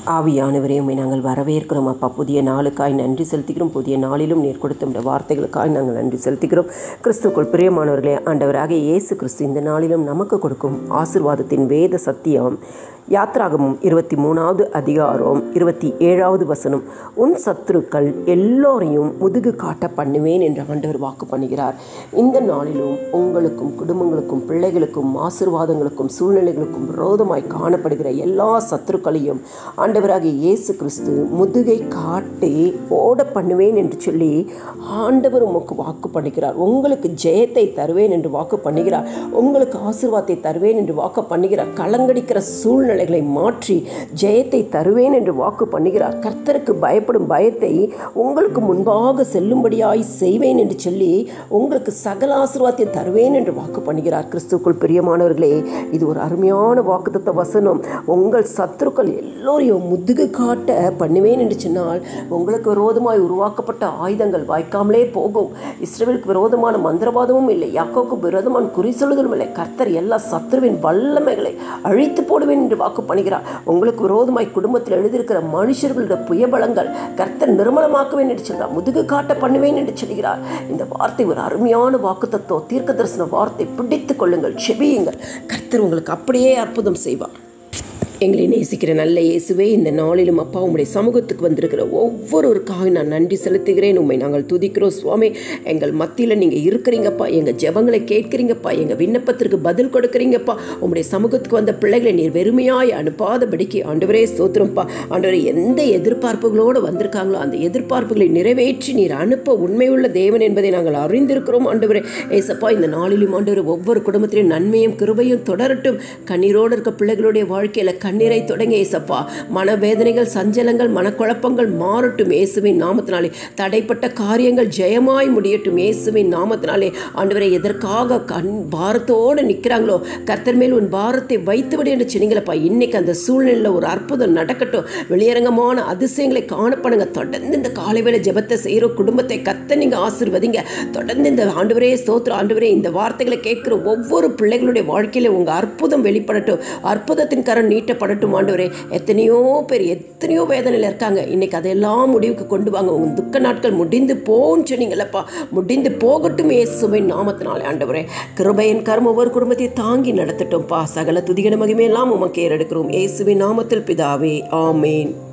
ஆவியானவரே உம்மை நாங்கள் வரவேற்கிறோம் அப்பா புதிய நாளுக்காய் நன்றி செலுத்துகிறோம் புதிய நாளிலும் நீர் கொடுத்த இந்த வார்த்தைகளுக்காய் நாங்கள் நன்றி செலுத்துகிறோம் கிறிஸ்துக்குள் பிரியமானவர்களே ஆண்டவராக இயேசு கிறிஸ்து இந்த நாளிலும் நமக்கு கொடுக்கும் ஆசிர்வாதத்தின் வேத சத்தியம் யாத்ராகமும் இருபத்தி மூணாவது அதிகாரம் இருபத்தி ஏழாவது வசனம் உன் சத்துருக்கள் எல்லோரையும் முதுகு காட்ட பண்ணுவேன் என்று ஆண்டவர் வாக்கு பண்ணுகிறார் இந்த நாளிலும் உங்களுக்கும் குடும்பங்களுக்கும் பிள்ளைகளுக்கும் ஆசிர்வாதங்களுக்கும் சூழ்நிலைகளுக்கும் விரோதமாய் காணப்படுகிற எல்லா சத்துருக்களையும் ஆண்டவராகிய இயேசு கிறிஸ்து முதுகை காட்டி ஓட பண்ணுவேன் என்று சொல்லி ஆண்டவர் உமக்கு வாக்கு பண்ணுகிறார் உங்களுக்கு ஜெயத்தை தருவேன் என்று வாக்கு பண்ணுகிறார் உங்களுக்கு ஆசீர்வாதத்தை தருவேன் என்று வாக்கு பண்ணுகிறார் கலங்கடிக்கிற சூழ்நிலைகளை மாற்றி ஜெயத்தை தருவேன் என்று வாக்கு பண்ணுகிறார் கர்த்தருக்கு பயப்படும் பயத்தை உங்களுக்கு முன்பாக செல்லும்படியாய் செய்வேன் என்று சொல்லி உங்களுக்கு சகல ஆசீர்வாதத்தை தருவேன் என்று வாக்கு பண்ணுகிறார் கிறிஸ்துக்குள் பிரியமானவர்களே இது ஒரு அருமையான வாக்குத்தத்த வசனம் உங்கள் சத்துருக்கள் எல்லோரையும் முதுகு காட்ட பண்ணுவேன் என்று சொன்னால் உங்களுக்கு விரோதமாய் உருவாக்கப்பட்ட ஆயுதங்கள் வாய்க்காமலே போகும் இஸ்ரேலுக்கு விரோதமான மந்திரவாதமும் இல்லை யாக்கோக்கு விரோதமான குறி சொல்லுதலும் இல்லை கர்த்தர் எல்லா சத்துருவின் வல்லமைகளை அழித்து போடுவேன் என்று வாக்கு பண்ணுகிறார் உங்களுக்கு விரோதமாய் குடும்பத்தில் எழுதியிருக்கிற மனுஷர்களுடைய புயபலங்கள் கர்த்தர் நிர்மலமாக்குவேன் என்று சொல்கிறார் முதுகு காட்ட பண்ணுவேன் என்று சொல்கிறார் இந்த வார்த்தை ஒரு அருமையான வாக்கு தத்துவம் தீர்க்க தரிசன வார்த்தை பிடித்துக் கொள்ளுங்கள் செபியுங்கள் கர்த்தர் உங்களுக்கு அப்படியே அற்புதம் செய்வார் எங்களை நேசிக்கிற நல்ல இயேசுவே இந்த நாளிலும் அப்பா உம்முடைய சமூகத்துக்கு வந்திருக்கிற ஒவ்வொருவருக்காக நான் நன்றி செலுத்துகிறேன் உண்மை நாங்கள் துதிக்கிறோம் சுவாமி எங்கள் மத்தியில் நீங்கள் இருக்கிறீங்கப்பா எங்கள் ஜெபங்களை கேட்குறீங்கப்பா எங்கள் விண்ணப்பத்திற்கு பதில் கொடுக்குறீங்கப்பா உம்முடைய சமூகத்துக்கு வந்த பிள்ளைகளை நீர் வெறுமையாய் அனுப்பாதபடிக்கு ஆண்டவரே ஸ்தோத்திரம்ப்பா ஆண்டவரே எந்த எதிர்பார்ப்புகளோடு வந்திருக்காங்களோ அந்த எதிர்பார்ப்புகளை நிறைவேற்றி நீர் அனுப்ப உண்மையுள்ள தேவன் என்பதை நாங்கள் அறிந்திருக்கிறோம் ஆண்டவரே ஏசப்பா இந்த நாளிலும் ஆண்டவர் ஒவ்வொரு குடும்பத்திலும் நன்மையும் கிருபையும் தொடரட்டும் கண்ணீரோடு இருக்க பிள்ளைகளுடைய வாழ்க்கையில் கண்ணீரை தொடங்க ஏசப்பா மனவேதனைகள் சஞ்சலங்கள் மனக்குழப்பங்கள் மாறட்டும் இயேசுவின் நாமத்தினாலே தடைப்பட்ட காரியங்கள் ஜெயமாய் முடியட்டும் இயேசுவின் நாமத்தினாலே ஆண்டவரை எதற்காக கண் பாரத்தோடு நிற்கிறாங்களோ கர்த்தர் மேல் உன் பாரத்தை வைத்துவிடு என்று சொன்னீங்களப்பா இன்னைக்கு அந்த சூழ்நிலையில் ஒரு அற்புதம் நடக்கட்டும் வெளியரங்கமான அதிசயங்களை காணப்படுங்க தொடர்ந்து இந்த காலை வேளை ஜெபத்தை செய்கிற குடும்பத்தை கத்த நீங்கள் ஆசிர்வதிங்க தொடர்ந்து இந்த ஆண்டவரே ஸ்தோத்திர ஆண்டவரே இந்த வார்த்தைகளை கேட்குற ஒவ்வொரு பிள்ளைகளுடைய வாழ்க்கையில உங்கள் அற்புதம் வெளிப்படட்டும் அற்புதத்தின் கரம் நீட்டப்படட்டும் ஆண்டவரே எத்தனையோ பேர் எத்தனையோ வேதனையில் இருக்காங்க இன்னைக்கு அதெல்லாம் முடிவுக்கு கொண்டு வாங்க உங்கள் துக்க நாட்கள் முடிந்து போன்னு சொன்னீங்களப்பா முடிந்து போகட்டும் இயேசுவின் நாமத்தினாலே ஆண்டவரே கிருபையின் கர்ம ஒவ்வொரு குடும்பத்தை தாங்கி நடத்தட்டும்ப்பா சகல துதிகன மகிமையெல்லாம் உமக்கு ஏறெடுக்கிறோம் இயேசுவின் நாமத்தில் பிதாவே ஆமேன்